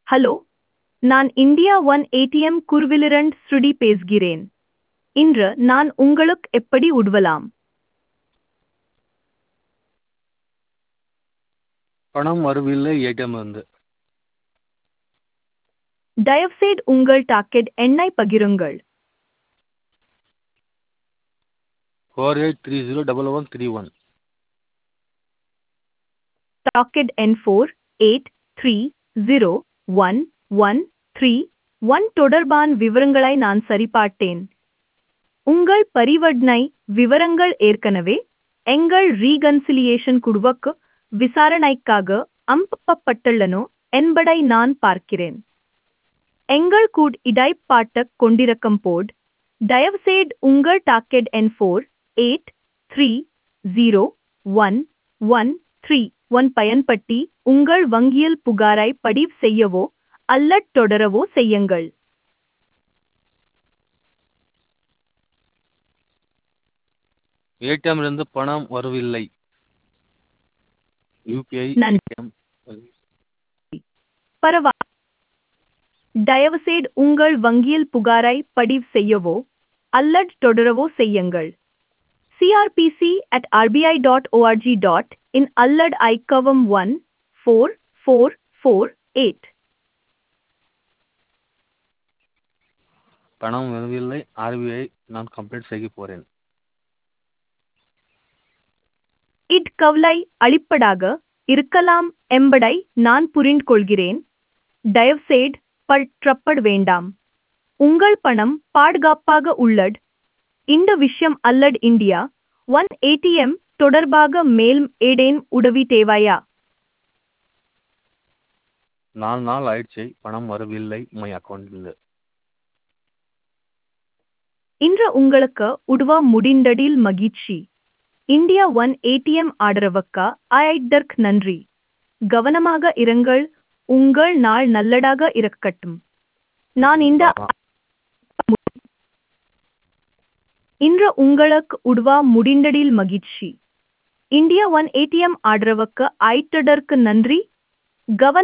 hello நான் India one ATM குர்விலிரண்ட் ஸ்ருடி பேசுகிறேன் இன்று நான் உங்களுக்கு எப்படி உதவலாம் பணம் வரவில்லை ஏடிஎம் இருந்து தயவுசெய்து உங்கள் டாக்கெட் எண்ணை பகிருங்கள் four eight three zero double one three one docket எண் four eight three zero one one three one தொடர்பான விவரங்களை நான் சரிபார்த்தேன் உங்கள் பரிவர்த்தனை விவரங்கள் ஏற்கனவே எங்கள் ரீகன்சிலியேஷன் குழுவுக்கு விசாரணைக்காக அனுப்பப்பட்டுள்ளனோ என்பதை நான் பார்க்கிறேன் எங்கள் கூட் இடைப்பாட்டக் கொண்டிருக்கும் போது தயவுசெய்து உங்கள் டாக்கெட் எண் four eight three zero one one three one பயன்படுத்தி உங்கள் வங்கியில் புகாரை பதிவு செய்யவோ அல்லது தொடரவோ செய்யுங்கள் ஏடிஎம் இருந்து பணம் வரவில்லை யூபிஐ நன்றி பரவா தயவுசெய்து உங்கள் வங்கியில் புகாரை பதிவு செய்யவோ அல்லது தொடரவோ செய்யுங்கள் C R P C at R B I dot O R G dot in அல்லது ஐக்கவம் one four four four eight பணம் வரவில்லை ஆர்பிஐ நான் கம்ப்ளைண்ட் செய்ய போகிறேன் இட் கவலை அளிப்பதாக இருக்கலாம் என்பதை நான் புரிந்து கொள்கிறேன் தயவுசெய்து பற்றப்பட வேண்டாம் உங்கள் பணம் பாதுகாப்பாக உள்ளது இந்த விஷயம் அல்லது இந்தியா ஒன் ஏடிஎம் தொடர்பாக மேல் ஏடேன் உதவி தேவையா நாலு நாள் ஆயிடுச்சு பணம் வரவில்லை மை அக்கௌண்ட்டில் இன்று உங்களுக்கு உதவ முடிந்ததில் மகிழ்ச்சி இந்தியா ஒன் ஏடிஎம் ஆதரவுக்கு ஆயதற்கு நன்றி கவனமாக இருங்கள் உங்கள் நாள் நல்லதாக இருக்கட்டும் நான் இந்த இன்று உங்களுக்கு உதவ முடிந்ததில் மகிழ்ச்சி இந்தியா ஒன் ஏடிஎம் ஆதரவுக்கு ஆய்த்ததற்கு நன்றி கவன